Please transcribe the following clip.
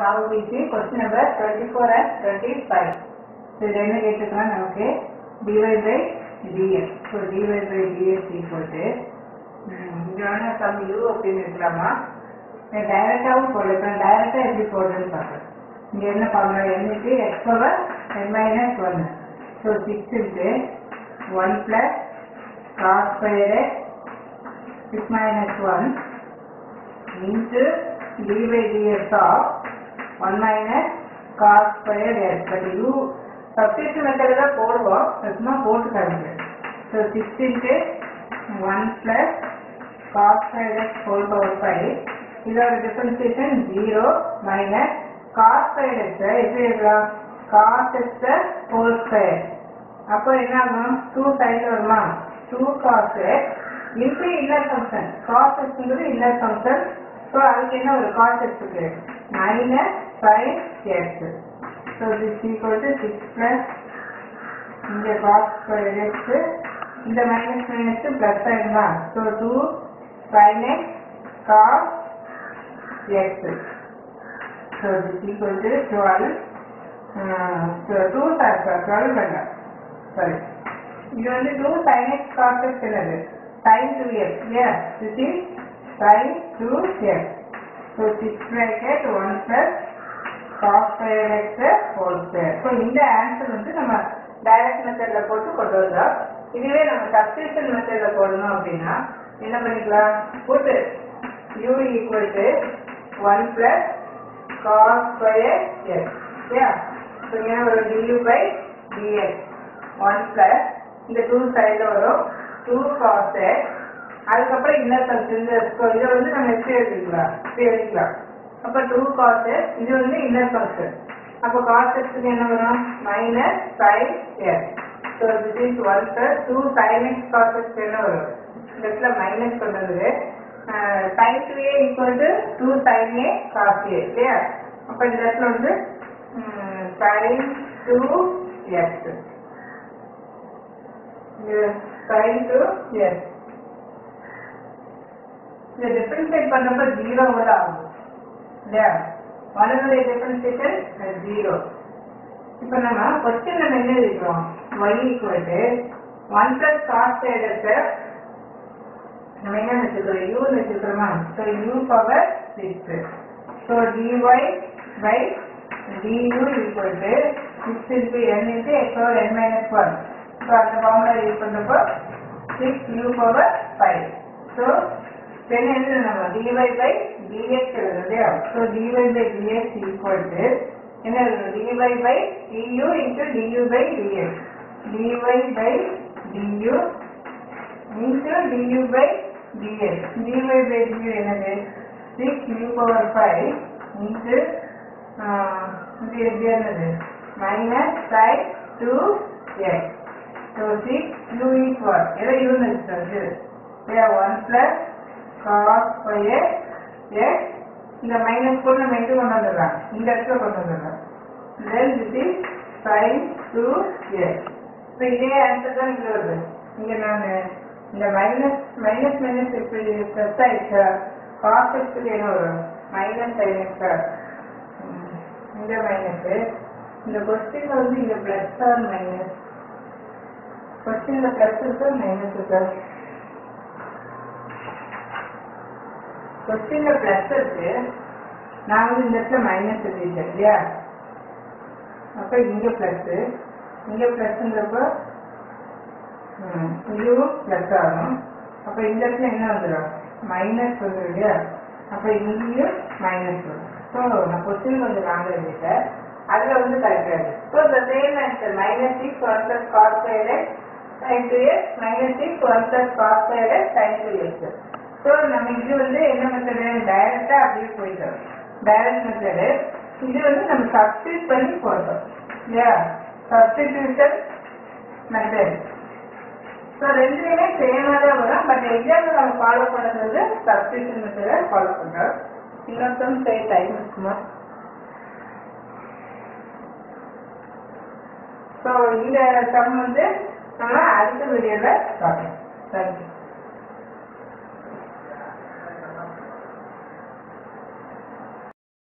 now we see question number 24 and 25. So இது என்ன கேட்டிருக்காங்க நமக்கு dy by dx. So dy by dx equal to ம், இங்க வேணா சம் u அப்படின்னு இருக்கலாமா டைரக்டாவும் போடலாம் டைரக்டா எப்படி போடுறதுன்னு பார்க்கலாம் இங்க என்ன பார்க்கலாம் n க்கு x power n minus one so six into one plus cos square six minus one into d by dx of 1 minus cos square x. But u substitution method தான் போடுவோம் சும்மா போட்டு காமிங்க so six into one plus cos square X whole power five இதோட differentiation zero minus cos square X எப்படி எழுதலாம் cos X whole square அப்போ என்ன ஆகும் டூ சைடில் வருமா two cos X into inner function cos எக்ஸ்ங்கிறது இன்னர் ஃபங்க்ஷன் ஸோ அதுக்கு என்ன ஒரு காஸ் எக்ஸுக்கு minus sine X so this equal to six plus இங்கே காஸ் ஸ்கொயர் எக்ஸ் இந்த மைனஸ் மைனஸ் ப்ளஸ் ஆயிடுமா so two sine X cos X so this equal to twelve two sir twelve வேண்டாம் sorry இது வந்து two sine X cos X என்னது sin to x. Yes, this is sin to x. So, 6 bracket 1 plus cos square x whole square. So, இந்த answer வந்து நம்ம direct மெத்தட்ல போட்டு கொண்டு வந்தோம் இதுவே நம்ம சப்ஸ்டியூஷன் மெத்தட்ல போடணும் அப்படின்னா என்ன பண்ணிக்கலாம் போட்டு u equal to one plus cos square X okay so இங்கே ஒரு du by dx one plus இந்த டூ சைடில் வரும் டூ காஸ் அதுக்கப்புறம் இன்னர் ஃபங்க்ஷன் இந்த இதை வந்து நம்ம எப்படி எழுதிக்கலாம் இப்படி எழுதிக்கலாம் அப்போ டூ காஸ் இது வந்து இன்னர் ஃபங்க்ஷன் அப்போ காஸ் எக்ஸுக்கு என்ன வரும் minus sine X so this is one plus two sine X cos X என்ன வரும் இந்த இடத்துல மைனஸ் கொண்டு வந்தது sine two A equal to two sine A cos A இல்லையா அப்போ இந்த இடத்துல வந்து sine two X sin to yes இதை டிஃபரன்ஷியேட் பண்ணப்ப ஜீரோ கூட ஆகும் இல்லையா வலதுடைய டிஃபரன்ஷியேஷன் ஜீரோ இப்போ நம்ம கொஸ்டின் நம்ம என்ன எழுதிக்கிறோம் y equal to one plus cos எடுத்து நம்ம என்ன வச்சுக்கிறோம் u வச்சுக்கிறோமா so u power six so dy by du equal to six into n into X power n minus one so அந்த ஃபார்முலா யூஸ் பண்ணுறப்போ six U power five so then என்ன நம்ம D Y by D X எழுதுறது இல்லையா so D Y by D X equal to என்ன எழுதணும் D Y by D U into D U by D X D Y by D U into D U by D X D Y by D U என்னது six U power five into இது எப்படி என்னது minus five two X So 6 u equal எதை u ன்னு வச்சுக்கிறது இல்லையா 1 plus cos square x இந்த minus கூட நம்ம எங்க கொண்டு வந்துடலாம் இந்த இடத்துல கொண்டு வந்துடலாம் then this is sin 2x இப்போ இதே ஆன்சர் தான் இங்க வருது இங்க நான் இந்த மைனஸ் மைனஸ் மைனஸ் இப்படி ப்ளஸ் ஆயிடுச்சா காஸ் எக்ஸுக்கு என்ன வரும் மைனஸ் சைன் எக்ஸா இந்த மைனஸ் இந்த கொஸ்டின்ல வந்து இங்க பிளஸ் ஆர் மைனஸ் கொஸ்டின்ல பிளஸ் இருக்கு மைனஸ் இருக்கு கொஸ்டின்ல பிளஸ் இருக்கு நான் வந்து இந்த இடத்துல மைனஸ் எழுதிட்டேன் இல்லையா அப்ப இங்க பிளஸ் இங்க பிளஸ்ங்கிறப்ப இதுவும் பிளஸ் ஆகும் அப்ப இந்த இடத்துல என்ன வந்துடும் மைனஸ் வந்துடும் இல்லையா அப்ப இங்கேயும் மைனஸ் வரும் ஸோ நான் கொஸ்டின் கொஞ்சம் வாங்க எழுதிட்டேன் அதுல வந்து கரெக்டாக இருக்கு so the same answer minus six one plus cos square sin 2x minus 6 1 plus cos square x sin 2x so நம்ம இது வந்து என்ன மெத்தடு டைரக்டா அப்படியே போயிட்டோம் டைரக்ட் மெத்தடு இது வந்து நம்ம சப்ஸ்டியூட் பண்ணி போட்டோம் இல்லையா சப்ஸ்டிடியூஷன் மெத்தட் ஸோ ரெண்டுலேயுமே சேமாக தான் வரும் பட் எக்ஸாம்பிள் நம்ம ஃபாலோ பண்ணது வந்து சப்ஸ்டியூஷன் மெத்தடை ஃபாலோ பண்ணுறோம் இன்னொருத்தம் சே டைம் இருக்குமா ஸோ இந்த சம் வந்து நம்ம அடுத்த வீடியோவில் பார்க்கலாம் தேங்க்யூ